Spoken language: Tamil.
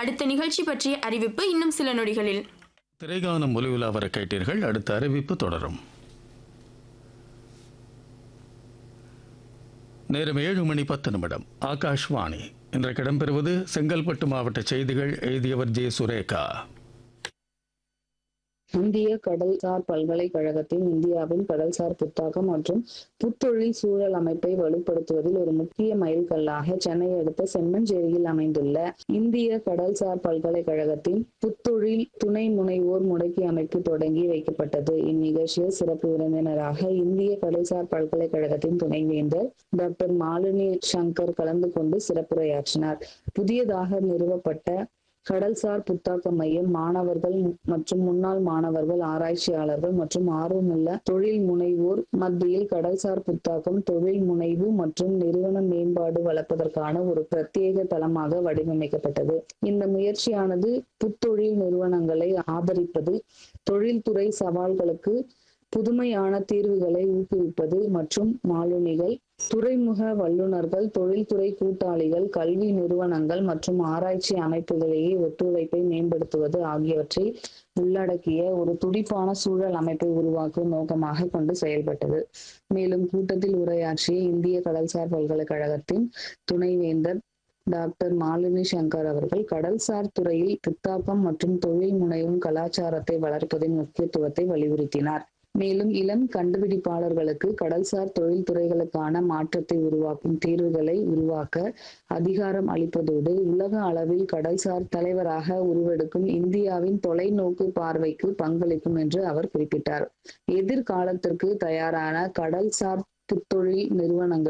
அடுத்த நிகழ்ச்சி பற்றிய அறிவிப்பு இன்னும் சில நொடிகளில் திரைகானம் ஒலிவிழா வர கேட்டீர்கள் அடுத்த அறிவிப்பு தொடரும் நேரம் ஏழு மணி பத்து நிமிடம் ஆகாஷ்வாணி இன்றைக்கு இடம்பெறுவது செங்கல்பட்டு மாவட்ட செய்திகள் எழுதியவர் ஜே சுரேகா இந்திய கடல்சார் பல்கலைக்கழகத்தின் இந்தியாவின் கடல்சார் புத்தாக்கம் மற்றும் புத்தொழில் சூழல் அமைப்பை வலுப்படுத்துவதில் ஒரு முக்கிய மைல்கல்லாக சென்னை அடுத்த செம்மஞ்சேரியில் அமைந்துள்ள இந்திய கடல்சார் பல்கலைக்கழகத்தின் புத்தொழில் துணை முனைவோர் முடக்கி அமைப்பு தொடங்கி வைக்கப்பட்டது இந்நிகழ்ச்சியில் சிறப்பு விருந்தினராக இந்திய கடல்சார் பல்கலைக்கழகத்தின் துணைவேந்தர் டாக்டர் மாலினி சங்கர் கலந்து கொண்டு சிறப்புரையாற்றினார் புதியதாக நிறுவப்பட்ட கடல்சார் புத்தாக்க மையம் மாணவர்கள் மற்றும் முன்னாள் மாணவர்கள் ஆராய்ச்சியாளர்கள் மற்றும் ஆர்வமுள்ள தொழில் முனைவோர் மத்தியில் கடல்சார் புத்தாக்கம் தொழில் முனைவு மற்றும் நிறுவன மேம்பாடு வளர்ப்பதற்கான ஒரு பிரத்யேக தளமாக வடிவமைக்கப்பட்டது இந்த முயற்சியானது புத்தொழில் நிறுவனங்களை ஆதரிப்பது தொழில்துறை சவால்களுக்கு புதுமையான தீர்வுகளை ஊக்குவிப்பது மற்றும் மாலுமிகள் துறைமுக வல்லுநர்கள் தொழில்துறை கூட்டாளிகள் கல்வி நிறுவனங்கள் மற்றும் ஆராய்ச்சி அமைப்புகளிடையே ஒத்துழைப்பை மேம்படுத்துவது ஆகியவற்றை உள்ளடக்கிய ஒரு துடிப்பான சூழல் அமைப்பை உருவாக்கும் நோக்கமாக கொண்டு செயல்பட்டது மேலும் கூட்டத்தில் உரையாற்றிய இந்திய கடல்சார் பல்கலைக்கழகத்தின் துணைவேந்தர் டாக்டர் மாலினி சங்கர் அவர்கள் கடல்சார் துறையில் புத்தாக்கம் மற்றும் தொழில் முனைவும் கலாச்சாரத்தை வளர்ப்பதின் முக்கியத்துவத்தை வலியுறுத்தினார் மேலும் இளம் கண்டுபிடிப்பாளர்களுக்கு கடல்சார் தொழில்துறைகளுக்கான மாற்றத்தை உருவாக்கும் தீர்வுகளை உருவாக்க அதிகாரம் அளிப்பதோடு உலக அளவில் கடல்சார் தலைவராக உருவெடுக்கும் இந்தியாவின் தொலைநோக்கு பார்வைக்கு பங்களிக்கும் என்று அவர் குறிப்பிட்டார் எதிர்காலத்திற்கு தயாரான கடல்சார் புத்தொழில் நிறுவனங்கள்